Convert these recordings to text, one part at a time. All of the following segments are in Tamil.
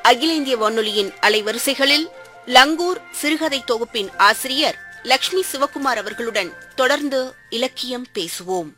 அகில இந்திய வானொலியின் அலைவரிசைகளில் லங்கூர் சிறுகதை தொகுப்பின் ஆசிரியர் லக்ஷ்மி சிவகுமார் அவர்களுடன் தொடர்ந்து இலக்கியம் பேசுவோம்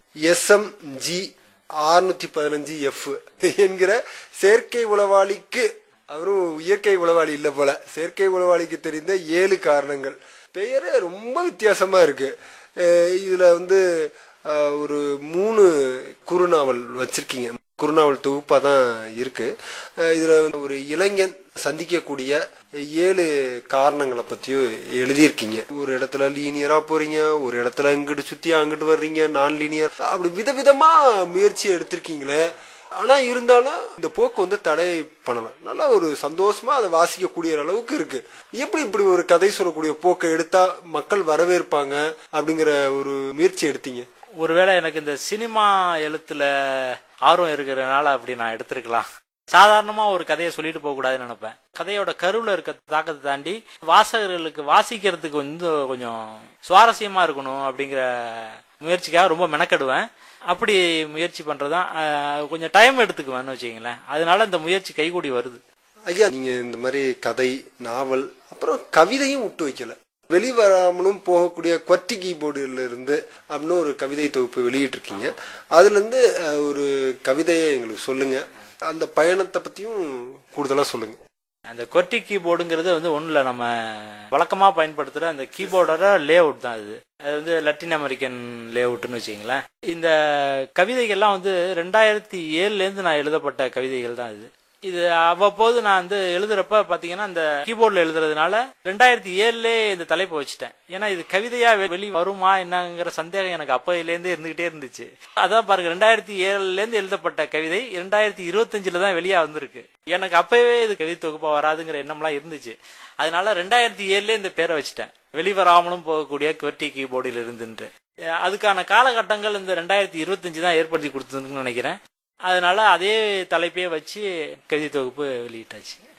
எஸ்எம்ஜி ஆறுநூத்தி பதினஞ்சு எஃப் என்கிற செயற்கை உளவாளிக்கு அவரும் இயற்கை உளவாளி இல்ல போல செயற்கை உளவாளிக்கு தெரிந்த ஏழு காரணங்கள் பெயரே ரொம்ப வித்தியாசமா இருக்கு அஹ் இதுல வந்து அஹ், ஒரு மூணு குறுநாவல் வச்சிருக்கீங்க குறுநாவல் தொகுப்பா தான் இருக்கு அஹ் இதுல வந்து ஒரு இளைஞன் சந்திக்கக்கூடிய ஏழு காரணங்களை பத்தியும் எழுதியிருக்கீங்க ஒரு இடத்துல லீனியரா போறீங்க ஒரு இடத்துல இங்கிட்டு சுத்தி அங்கிட்டு வர்றீங்க நான் லீனியர் அப்படி விதவிதமா முயற்சி எடுத்திருக்கீங்களே ஆனா இருந்தாலும் இந்த போக்கு வந்து தடை பண்ணலாம் நல்லா ஒரு சந்தோஷமா அதை வாசிக்கக்கூடிய அளவுக்கு இருக்கு எப்படி இப்படி ஒரு கதை சொல்லக்கூடிய போக்கை எடுத்தா மக்கள் வரவேற்பாங்க அப்படிங்கிற ஒரு முயற்சி எடுத்தீங்க ஒருவேளை எனக்கு இந்த சினிமா எழுத்துல ஆர்வம் இருக்கிறதுனால அப்படி நான் எடுத்திருக்கலாம் சாதாரணமா ஒரு கதையை சொல்லிட்டு போக கூடாதுன்னு நினைப்பேன் கதையோட கருவுல இருக்க தாக்கத்தை தாண்டி வாசகர்களுக்கு வாசிக்கிறதுக்கு வந்து கொஞ்சம் சுவாரஸ்யமா இருக்கணும் அப்படிங்கிற முயற்சிக்காக ரொம்ப மெனக்கெடுவேன் அப்படி முயற்சி பண்றதுதான் அஹ், கொஞ்சம் டைம் எடுத்துக்குவேன்னு வச்சுக்கங்களேன் அதனால இந்த முயற்சி கைகூடி வருது ஐயா நீங்க இந்த மாதிரி கதை நாவல் அப்புறம் கவிதையும் விட்டு வைக்கல வெளிவராமலும் போகக்கூடிய கொட்டி கீபோர்டுல இருந்து அப்படின்னு ஒரு கவிதை தொகுப்பு வெளியிட்டிருக்கீங்க அதுல இருந்து அஹ், ஒரு கவிதையை எங்களுக்கு சொல்லுங்க அந்த பயணத்தை பத்தியும் கூடுதலா சொல்லுங்க அந்த கொட்டி கீபோர்டுங்கிறது வந்து ஒன்றும் இல்லை நம்ம வழக்கமாக பயன்படுத்துகிற அந்த கீபோர்டோட லே அவுட் தான் இது அது வந்து லட்டின் அமெரிக்கன் லே அவுட்னு வச்சுங்களேன் இந்த கவிதைகள்லாம் வந்து ரெண்டாயிரத்தி ஏழுலேருந்து நான் எழுதப்பட்ட கவிதைகள் தான் இது இது அவ்வப்போது நான் வந்து எழுதுறப்ப பாத்தீங்கன்னா இந்த கீபோர்ட்ல எழுதுறதுனால ரெண்டாயிரத்தி ஏழுலே இந்த தலைப்பை வச்சுட்டேன் ஏன்னா இது கவிதையா வெ- வெளி வருமா என்னங்கிற சந்தேகம் எனக்கு அப்பையிலேருந்து இருந்துகிட்டே இருந்துச்சு அதான் பாருங்க ரெண்டாயிரத்தி ஏழுல இருந்து எழுதப்பட்ட கவிதை ரெண்டாயிரத்தி இருபத்தஞ்சுல தான் வெளியா வந்திருக்கு எனக்கு அப்பவே இது கவிதை தொகுப்பா வராதுங்கிற எண்ணம்லாம் இருந்துச்சு அதனால ரெண்டாயிரத்தி ஏழுல இந்த பேரை வச்சுட்டேன் வெளிவராமலும் போகக்கூடிய QWERTY கீபோர்டில் இருந்துட்டு அஹ் அதுக்கான காலகட்டங்கள் இந்த ரெண்டாயிரத்தி இருபத்தஞ்சு தான் ஏற்படுத்தி கொடுத்ததுன்னு நினைக்கிறேன் அதனால அதே தலைப்பே வச்சு கவிதை தொகுப்பு வெளியிட்டாச்சு